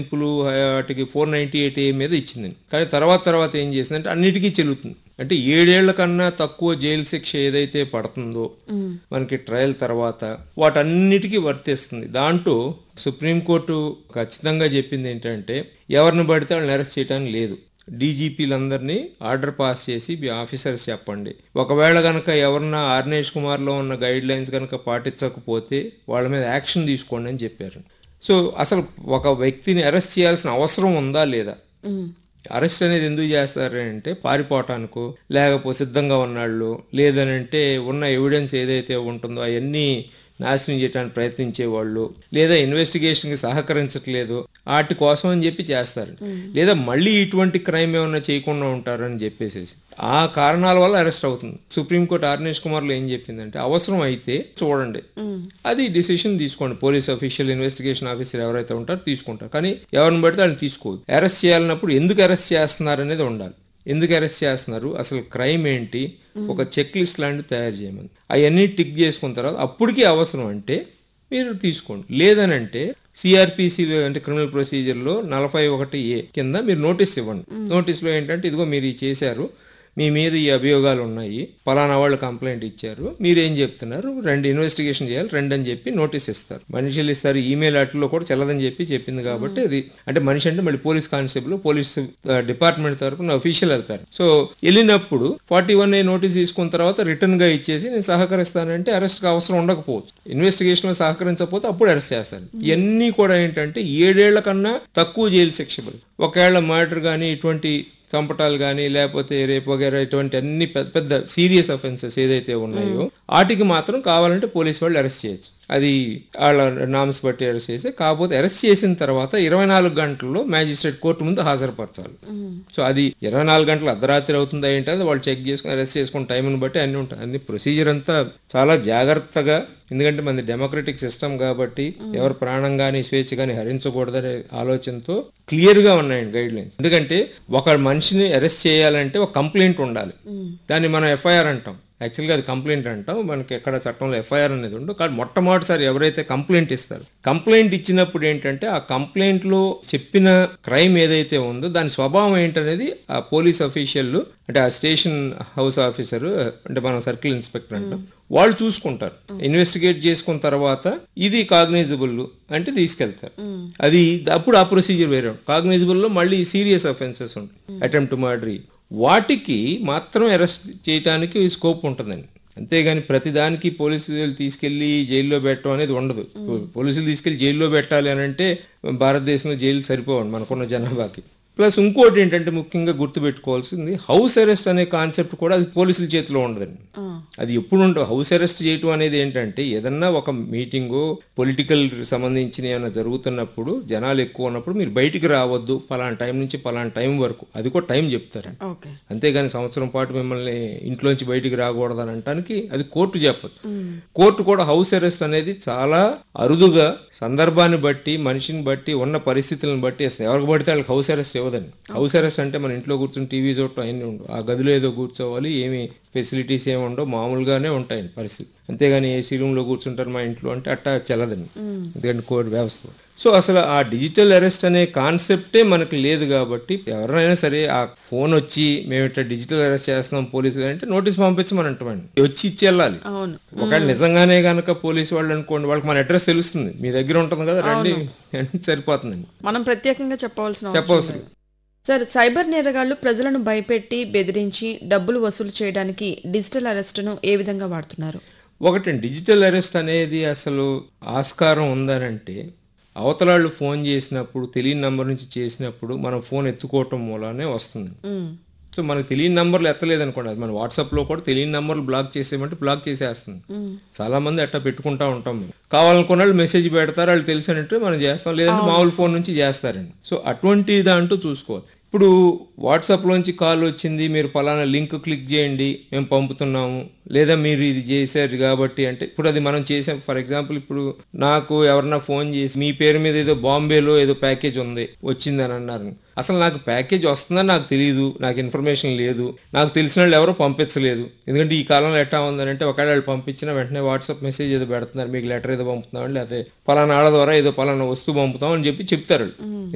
లు వాటికి four ninety eight ఏ మీద ఇచ్చింది కానీ తర్వాత తర్వాత ఏం చేసిందంటే అన్నిటికీ చెల్లుతుంది అంటే ఏడేళ్ల కన్నా తక్కువ జైలు శిక్ష ఏదైతే పడుతుందో మనకి ట్రయల్ తర్వాత వాటన్నిటికీ వర్తిస్తుంది దాంట్లో సుప్రీంకోర్టు ఖచ్చితంగా చెప్పింది ఏంటంటే ఎవరిని పడితే వాళ్ళని అరెస్ట్ చేయడానికి లేదు డీజీపీలందరినీ ఆర్డర్ పాస్ చేసి మీ ఆఫీసర్స్ చెప్పండి ఒకవేళ కనుక ఎవరన్నా ఆర్నేష్ కుమార్లో ఉన్న గైడ్ లైన్స్ కనుక పాటించకపోతే వాళ్ళ మీద యాక్షన్ తీసుకోండి అని చెప్పారు సో అసలు ఒక వ్యక్తిని అరెస్ట్ చేయాల్సిన అవసరం ఉందా లేదా అరెస్ట్ అనేది ఎందుకు చేస్తారు అంటే పారిపోవటానికో లేకపోతే సిద్ధంగా ఉన్నాళ్ళు లేదనంటే ఉన్న ఎవిడెన్స్ ఏదైతే ఉంటుందో అవన్నీ నాశనం చేయడానికి ప్రయత్నించే వాళ్ళు లేదా ఇన్వెస్టిగేషన్కి సహకరించట్లేదు వాటి కోసం అని చెప్పి చేస్తారు లేదా మళ్ళీ ఇటువంటి క్రైమ్ ఏమన్నా చేయకుండా ఉంటారు అని చెప్పేసి ఆ కారణాల వల్ల అరెస్ట్ అవుతుంది సుప్రీంకోర్టు ఆర్నేష్ కుమార్లో ఏం చెప్పిందంటే అవసరం అయితే చూడండి అది డిసిషన్ తీసుకోండి పోలీస్ అఫీషియల్ ఇన్వెస్టిగేషన్ ఆఫీసర్ ఎవరైతే ఉంటారో తీసుకుంటారు కానీ ఎవరిని పడితే వాళ్ళని తీసుకోవద్దు అరెస్ట్ చేయాలన్నప్పుడు ఎందుకు అరెస్ట్ చేస్తున్నారు అనేది ఉండాలి ఎందుకు అరెస్ట్ చేస్తున్నారు అసలు క్రైమ్ ఏంటి ఒక చెక్ లిస్ట్ లాంటివి తయారు చేయమని అవన్నీ టిక్ చేసుకున్న తర్వాత అప్పటికి అవసరం అంటే మీరు తీసుకోండి లేదనంటే సిఆర్పిసి అంటే క్రిమినల్ ప్రొసీజర్లో నలభై ఒకటి ఏ కింద మీరు నోటీస్ ఇవ్వండి నోటీస్లో ఏంటంటే ఇదిగో మీరు ఇది చేశారు మీ మీద ఈ అభియోగాలు ఉన్నాయి పలానా వాళ్ళు కంప్లైంట్ ఇచ్చారు మీరేం చెప్తున్నారు రెండు ఇన్వెస్టిగేషన్ చేయాలి రెండు అని చెప్పి నోటీస్ ఇస్తారు మనుషులు ఇస్తారు ఈమెయిల్ అట్లో కూడా చెల్లదని చెప్పి చెప్పింది కాబట్టి అది అంటే మనిషి అంటే మళ్ళీ పోలీస్ కానిస్టేబుల్ పోలీస్ డిపార్ట్మెంట్ తరపున అఫీషియల్ వెళ్తారు సో వెళ్ళినప్పుడు ఫార్టీ వన్ ఏ నోటీస్ తీసుకున్న తర్వాత రిటర్న్ గా ఇచ్చేసి నేను సహకరిస్తానంటే అరెస్ట్ అవసరం ఉండకపోవచ్చు ఇన్వెస్టిగేషన్ లో సహకరించకపోతే అప్పుడు అరెస్ట్ చేస్తారు ఇవన్నీ కూడా ఏంటంటే ఏడేళ్ల కన్నా తక్కువ జైలు శిక్ష ఒకవేళ మర్డర్ కానీ ఇటువంటి చంపటాలు కానీ లేకపోతే రేపు వగేరా ఇటువంటి అన్ని పెద్ద పెద్ద సీరియస్ అఫెన్సెస్ ఏదైతే ఉన్నాయో వాటికి మాత్రం కావాలంటే పోలీస్ వాళ్ళు అరెస్ట్ చేయొచ్చు అది వాళ్ళ నామ్స్ బట్టి అరెస్ట్ చేసి కాకపోతే అరెస్ట్ చేసిన తర్వాత ఇరవై నాలుగు గంటల్లో మ్యాజిస్ట్రేట్ కోర్టు ముందు హాజరుపరచాలి సో అది ఇరవై నాలుగు గంటలు అర్ధరాత్రి అవుతుందా ఏంటది వాళ్ళు చెక్ చేసుకుని అరెస్ట్ చేసుకుని టైంని బట్టి అన్ని ఉంటాయి అన్ని ప్రొసీజర్ అంతా చాలా జాగ్రత్తగా ఎందుకంటే మనది డెమోక్రటిక్ సిస్టమ్ కాబట్టి ఎవరు ప్రాణం కానీ స్వేచ్ఛ కానీ హరించకూడదనే ఆలోచనతో క్లియర్ గా ఉన్నాయండి గైడ్ లైన్స్ ఎందుకంటే ఒక మనిషిని అరెస్ట్ చేయాలంటే ఒక కంప్లైంట్ ఉండాలి దాన్ని మనం ఎఫ్ఐఆర్ అంటాం యాక్చువల్గా అది కంప్లైంట్ అంటాం మనకి ఎక్కడ చట్టంలో ఎఫ్ఐఆర్ అనేది ఉండదు కానీ మొట్టమొదటిసారి ఎవరైతే కంప్లైంట్ ఇస్తారు కంప్లైంట్ ఇచ్చినప్పుడు ఏంటంటే ఆ కంప్లైంట్ లో చెప్పిన క్రైమ్ ఏదైతే ఉందో దాని స్వభావం ఏంటనేది ఆ పోలీస్ అఫీషియల్ అంటే ఆ స్టేషన్ హౌస్ ఆఫీసర్ అంటే మనం సర్కిల్ ఇన్స్పెక్టర్ అంటాం వాళ్ళు చూసుకుంటారు ఇన్వెస్టిగేట్ చేసుకున్న తర్వాత ఇది కాగ్నైజబుల్ అంటే తీసుకెళ్తారు అది అప్పుడు ఆ ప్రొసీజర్ వేరే కాగ్నైజబుల్ లో మళ్ళీ సీరియస్ అఫెన్సెస్ ఉంటాయి అటెంప్ట్ మర్డరీ వాటికి మాత్రం అరెస్ట్ చేయడానికి స్కోప్ ఉంటుందండి అంతేగాని ప్రతిదానికి పోలీసులు తీసుకెళ్లి జైల్లో పెట్టడం అనేది ఉండదు పోలీసులు తీసుకెళ్లి జైల్లో పెట్టాలి అని అంటే భారతదేశంలో జైలు సరిపోవండి మనకున్న జనాభాకి ప్లస్ ఇంకోటి ఏంటంటే ముఖ్యంగా గుర్తుపెట్టుకోవాల్సింది హౌస్ అరెస్ట్ అనే కాన్సెప్ట్ కూడా అది పోలీసుల చేతిలో ఉండదండి అది ఎప్పుడు ఉండవు హౌస్ అరెస్ట్ చేయటం అనేది ఏంటంటే ఏదన్నా ఒక మీటింగు పొలిటికల్ సంబంధించిన ఏమైనా జరుగుతున్నప్పుడు జనాలు ఎక్కువ ఉన్నప్పుడు మీరు బయటికి రావద్దు పలానా టైం నుంచి పలానా టైం వరకు అది కూడా టైం చెప్తారండి ఓకే అంతేగాని సంవత్సరం పాటు మిమ్మల్ని ఇంట్లోంచి బయటికి రాకూడదు అని అంటానికి అది కోర్టు చెప్పదు కోర్టు కూడా హౌస్ అరెస్ట్ అనేది చాలా అరుదుగా సందర్భాన్ని బట్టి మనిషిని బట్టి ఉన్న పరిస్థితులను బట్టి ఇస్తుంది ఎవరికి పడితే వాళ్ళకి హౌస్ అరెస్ట్ ఇవ్వదండి హౌస్ అరెస్ట్ అంటే మన ఇంట్లో కూర్చొని టీవీ చూడటం అన్నీ ఉండవు ఆ గదిలో ఏదో కూర్చోవాలి ఏమి ఫెసిలిటీస్ ఏమి ఉండవు మామూలుగానే ఉంటాయండి పరిస్థితి అంతేగాని ఏసీ రూమ్ లో కూర్చుంటారు మా ఇంట్లో అంటే అట్టా చెల్లదండి ఎందుకంటే కోర్టు వ్యవస్థ సో అసలు ఆ డిజిటల్ అరెస్ట్ అనే కాన్సెప్టే మనకు లేదు కాబట్టి ఎవరైనా సరే ఆ ఫోన్ వచ్చి మేము ఇట్లా డిజిటల్ అరెస్ట్ చేస్తున్నాం పోలీసులు అంటే నోటీస్ పంపించమని అంటామండి వచ్చి ఇచ్చి వెళ్ళాలి అవును ఒకవేళ నిజంగానే కనుక పోలీసు వాళ్ళు అనుకోండి వాళ్ళకి మన అడ్రస్ తెలుస్తుంది మీ దగ్గర ఉంటుంది కదా రండి అంటే సరిపోతుందండి మనం ప్రత్యేకంగా చెప్పవలసిన అవసరం చెప్పవసరం లేదు. సార్ సైబర్ నేరగాళ్లు ప్రజలను భయపెట్టి బెదిరించి డబ్బులు వసూలు చేయడానికి డిజిటల్ అరెస్ట్ను ఏ విధంగా వాడుతున్నారు ఒకటి డిజిటల్ అరెస్ట్ అనేది అసలు ఆస్కారం ఉందనంటే అవతలాళ్ళు ఫోన్ చేసినప్పుడు తెలియని నంబర్ నుంచి చేసినప్పుడు మనం ఫోన్ ఎత్తుకోవటం మూలానే వస్తుంది ఉమ్, సో మనకు తెలియని నంబర్లు ఎత్తలేదు అనుకోండి అది మన వాట్సాప్లో కూడా తెలియని నంబర్లు బ్లాక్ చేసేయమంటే బ్లాక్ చేసేస్తుంది చాలా మంది అట్టా పెట్టుకుంటా ఉంటాం మేము కావాలనుకున్న వాళ్ళు మెసేజ్ పెడతారు వాళ్ళు తెలిసినట్టు మనం చేస్తాం లేదంటే మామూలు ఫోన్ నుంచి చేస్తారండి సో అటువంటి దాంట్లో చూసుకోవాలి ఇప్పుడు వాట్సాప్లోంచి కాల్ వచ్చింది మీరు పలానా లింక్ క్లిక్ చేయండి మేము పంపుతున్నాము లేదా మీరు ఇది చేశారు కాబట్టి అంటే ఇప్పుడు అది మనం చేసాం ఫర్ ఎగ్జాంపుల్ ఇప్పుడు నాకు ఎవరన్నా ఫోన్ చేసి మీ పేరు మీద ఏదో బాంబేలో ఏదో ప్యాకేజ్ ఉంది వచ్చిందని అన్నారు అసలు నాకు ప్యాకేజ్ వస్తుందని నాకు తెలియదు నాకు ఇన్ఫర్మేషన్ లేదు నాకు తెలిసిన వాళ్ళు ఎవరో పంపించలేదు ఎందుకంటే ఈ కాలంలో ఎట్టా ఉందని అంటే ఒకవేళ వాళ్ళు పంపించిన వెంటనే వాట్సాప్ మెసేజ్ ఏదో పెడుతున్నారు మీకు లెటర్ ఏదో పంపుతున్నాం లేకపోతే పలానా ఆడ ద్వారా ఏదో పలానా వస్తువు పంపుతాం అని చెప్పి చెప్తారు వాళ్ళు.